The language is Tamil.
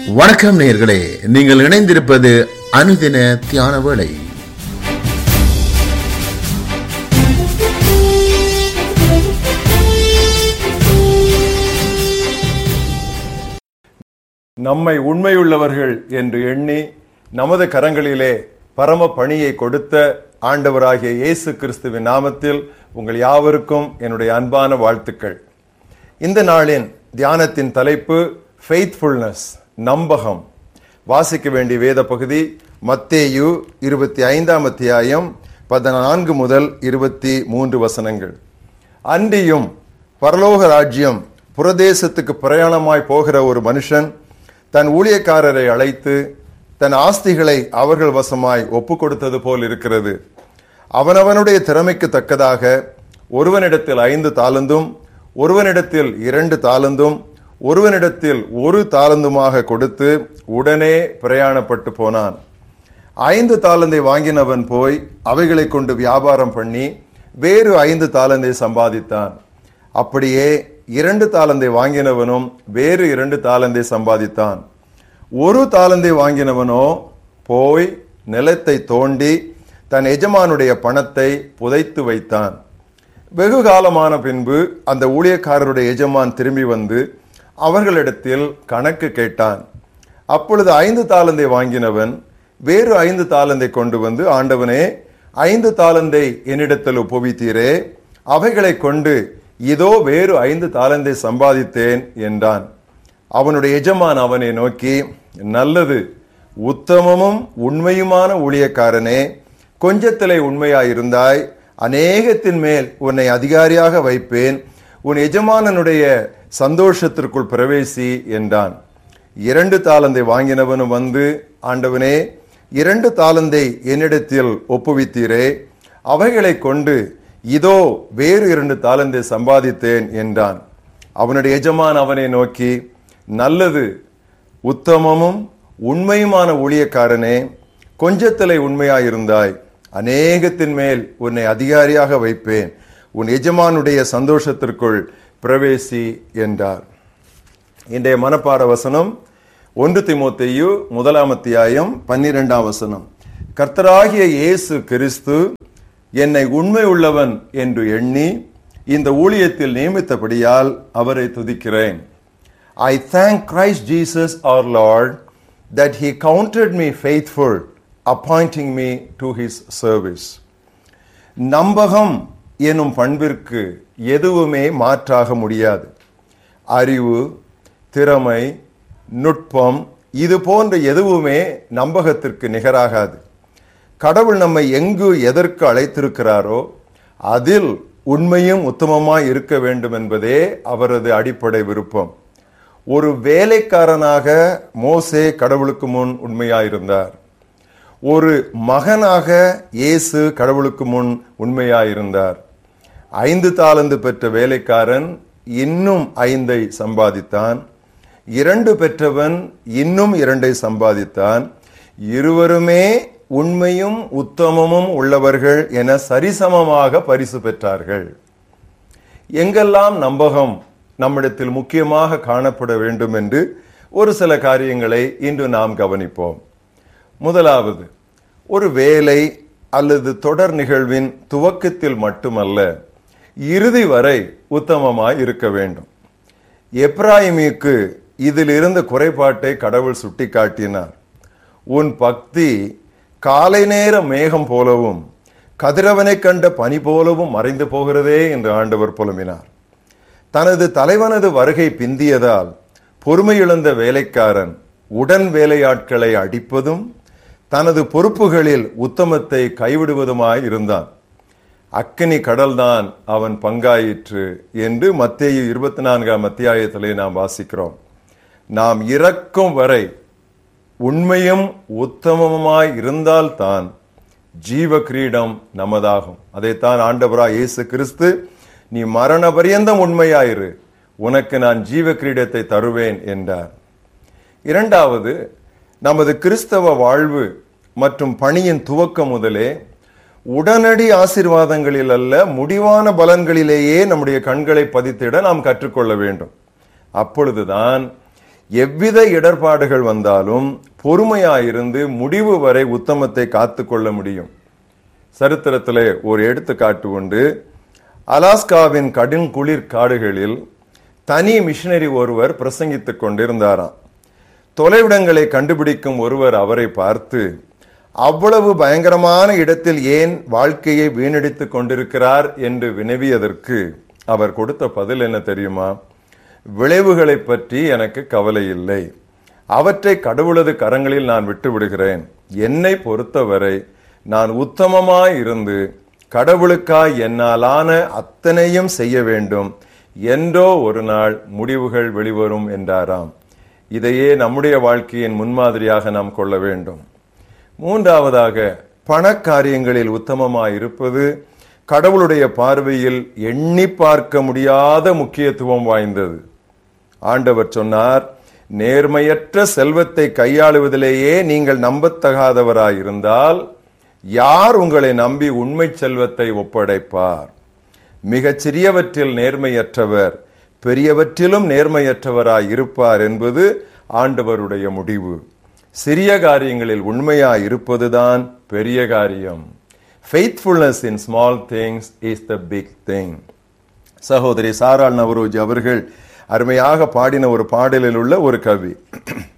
வணக்கம் நேயர்களே நீங்கள் இணைந்திருப்பது அனுதின தியான வேளை நம்மை உண்மையுள்ளவர்கள் என்று எண்ணி நமது கரங்களிலே பரம பணியை கொடுத்த ஆண்டவராகிய இயேசு கிறிஸ்துவின் நாமத்தில் உங்கள் யாவருக்கும் என்னுடைய அன்பான வாழ்த்துக்கள் இந்த நாளின் தியானத்தின் தலைப்பு ஃபெய்த்ஃபுல்னஸ் நம்பகம் வாசிக்க வேண்டிய வேத பகுதி மத்தேயு இருபத்தி ஐந்தாம் அத்தியாயம் பதினான்கு முதல் இருபத்தி மூன்று வசனங்கள் அன்றியும் பரலோக ராஜ்யம் புரதேசத்துக்கு பிரயாணமாய் போகிற ஒரு மனுஷன் தன் ஊழியக்காரரை அழைத்து தன் ஆஸ்திகளை அவர்கள் வசமாய் ஒப்பு கொடுத்தது போல் இருக்கிறது அவனவனுடைய திறமைக்கு தக்கதாக ஒருவனிடத்தில் ஐந்து தாளந்தும் ஒருவனிடத்தில் இரண்டு தாளந்தும் ஒருவனிடத்தில் ஒரு தாளந்துமாக கொடுத்து உடனே பிரயாணப்பட்டு போனான் ஐந்து தாளந்தை வாங்கினவன் போய் அவைகளை கொண்டு வியாபாரம் பண்ணி வேறு ஐந்து தாளந்தை சம்பாதித்தான் அப்படியே இரண்டு தாளந்தை வாங்கினவனும் வேறு இரண்டு தாளந்தை சம்பாதித்தான் ஒரு தாளந்தை வாங்கினவனோ போய் நிலத்தை தோண்டி தன் எஜமானுடைய பணத்தை புதைத்து வைத்தான் வெகு காலமான பின்பு அந்த ஊழியக்காரருடைய எஜமான் திரும்பி வந்து அவர்களிடத்தில் கணக்கு கேட்டான் அப்பொழுது ஐந்து தாளந்தை வாங்கினவன் வேறு ஐந்து தாளந்தை கொண்டு வந்து ஆண்டவனே ஐந்து தாளந்தை என்னிடத்தில் ஒப்புவித்தீரே அவைகளை கொண்டு இதோ வேறு ஐந்து தாளந்தை சம்பாதித்தேன் என்றான் அவனுடைய எஜமான் அவனை நோக்கி நல்லது உத்தமமும் உண்மையுமான ஊழியக்காரனே கொஞ்சத்திலே உண்மையாயிருந்தாய் அநேகத்தின் மேல் உன்னை அதிகாரியாக வைப்பேன் உன் எஜமானனுடைய சந்தோஷத்திற்குள் பிரவேசி என்றான் இரண்டு தாளந்தை வாங்கினவனும் வந்து ஆண்டவனே இரண்டு தாளந்தை என்னிடத்தில் ஒப்புவித்தீரே அவைகளை கொண்டு இதோ வேறு இரண்டு தாளந்தை சம்பாதித்தேன் என்றான் அவனுடைய எஜமான் அவனை நோக்கி நல்லது உத்தமமும் உண்மையுமான ஊழியக்காரனே கொஞ்சத்திலே உண்மையாயிருந்தாய் அநேகத்தின் மேல் உன்னை அதிகாரியாக வைப்பேன் உன் எஜமானுடைய சந்தோஷத்திற்குள் பிரவேசி என்றார் இன்றைய மனப்பாட வசனம் ஒன்று திமோத்தேயு முதலாம் அத்தியாயம் பன்னிரெண்டாம் வசனம் கர்த்தராகிய இயேசு கிறிஸ்து என்னை உண்மை உள்ளவன் என்று எண்ணி இந்த ஊழியத்தில் நியமித்தபடியால் அவரை துதிக்கிறேன் I thank Christ Jesus our Lord that he counted me faithful, appointing me to his service. நம்பகம் எனும் பண்பிற்கு எதுவுமே மாற்றாக முடியாது அறிவு திறமை நுட்பம் இது போன்ற எதுவுமே நம்பகத்திற்கு நிகராகாது கடவுள் நம்மை எங்கு எதற்கு அழைத்திருக்கிறாரோ அதில் உண்மையும் உத்தமமாய் இருக்க வேண்டும் என்பதே அவரது அடிப்படை விருப்பம் ஒரு வேலைக்காரனாக மோசே கடவுளுக்கு முன் உண்மையாயிருந்தார் ஒரு மகனாக இயேசு கடவுளுக்கு முன் உண்மையாயிருந்தார் ஐந்து தாளந்து பெற்ற வேலைக்காரன் இன்னும் ஐந்தை சம்பாதித்தான் இரண்டு பெற்றவன் இன்னும் இரண்டை சம்பாதித்தான் இருவருமே உண்மையும் உத்தமமும் உள்ளவர்கள் என சரிசமமாக பரிசு பெற்றார்கள் எங்கெல்லாம் நம்பகம் நம்மிடத்தில் முக்கியமாக காணப்பட வேண்டும் என்று ஒரு சில காரியங்களை இன்று நாம் கவனிப்போம் முதலாவது ஒரு வேலை அல்லது தொடர் நிகழ்வின் துவக்கத்தில் மட்டுமல்ல இறுதி வரை உத்தமமாய் இருக்க வேண்டும் எப்ராயிமிக்கு இதில் இருந்த குறைபாட்டை கடவுள் சுட்டிக்காட்டினார் உன் பக்தி காலை நேர மேகம் போலவும் கதிரவனை கண்ட பனி போலவும் மறைந்து போகிறதே என்று ஆண்டவர் புலம்பினார் தனது தலைவனது வருகை பிந்தியதால் பொறுமையிழந்த வேலைக்காரன் உடன் வேலையாட்களை அடிப்பதும் தனது பொறுப்புகளில் உத்தமத்தை கைவிடுவதுமாய் இருந்தான் அக்கினி கடல்தான் அவன் பங்காயிற்று என்று மத்தேயு இருபத்தி நான்காம் அத்தியாயத்திலே நாம் வாசிக்கிறோம் நாம் இறக்கும் வரை உண்மையும் உத்தமமாய் இருந்தால்தான் ஜீவ கிரீடம் நமதாகும் அதைத்தான் ஆண்டவராய் இயேசு கிறிஸ்து நீ மரண பரியந்தம் உண்மையாயிரு உனக்கு நான் ஜீவ கிரீடத்தை தருவேன் என்றார் இரண்டாவது நமது கிறிஸ்தவ வாழ்வு மற்றும் பணியின் துவக்கம் முதலே உடனடி ஆசீர்வாதங்களில் அல்ல முடிவான பலன்களிலேயே நம்முடைய கண்களை பதித்திட நாம் கற்றுக்கொள்ள வேண்டும் அப்பொழுதுதான் எவ்வித இடர்பாடுகள் வந்தாலும் பொறுமையாயிருந்து முடிவு வரை உத்தமத்தை காத்துக்கொள்ள முடியும் சரித்திரத்திலே ஒரு எடுத்துக்காட்டு உண்டு அலாஸ்காவின் கடும் குளிர் காடுகளில் தனி மிஷனரி ஒருவர் பிரசங்கித்துக் கொண்டிருந்தாராம் தொலைவிடங்களை கண்டுபிடிக்கும் ஒருவர் அவரை பார்த்து அவ்வளவு பயங்கரமான இடத்தில் ஏன் வாழ்க்கையை வீணடித்துக் கொண்டிருக்கிறார் என்று வினவியதற்கு அவர் கொடுத்த பதில் என்ன தெரியுமா விளைவுகளை பற்றி எனக்கு கவலை இல்லை அவற்றை கடவுளது கரங்களில் நான் விட்டு விடுகிறேன் என்னை பொறுத்தவரை நான் உத்தமமாய் இருந்து கடவுளுக்காய் என்னாலான அத்தனையும் செய்ய வேண்டும் என்றோ ஒரு நாள் முடிவுகள் வெளிவரும் என்றாராம் இதையே நம்முடைய வாழ்க்கையின் முன்மாதிரியாக நாம் கொள்ள வேண்டும் மூன்றாவதாக பணக்காரியங்களில் உத்தமமாய் இருப்பது கடவுளுடைய பார்வையில் எண்ணி பார்க்க முடியாத முக்கியத்துவம் வாய்ந்தது ஆண்டவர் சொன்னார் நேர்மையற்ற செல்வத்தை கையாளுவதிலேயே நீங்கள் நம்பத்தகாதவராயிருந்தால் யார் உங்களை நம்பி உண்மை செல்வத்தை ஒப்படைப்பார் மிகச் சிறியவற்றில் நேர்மையற்றவர் பெரியவற்றிலும் நேர்மையற்றவராய் இருப்பார் என்பது ஆண்டவருடைய முடிவு சிறிய காரியங்களில் உண்மையாய் இருப்பதுதான் பெரிய காரியம் faithfulness in small things is the big thing சகோதரி சாராள் நவரோஜி அவர்கள் அருமையாக பாடின ஒரு பாடலில் உள்ள ஒரு கவி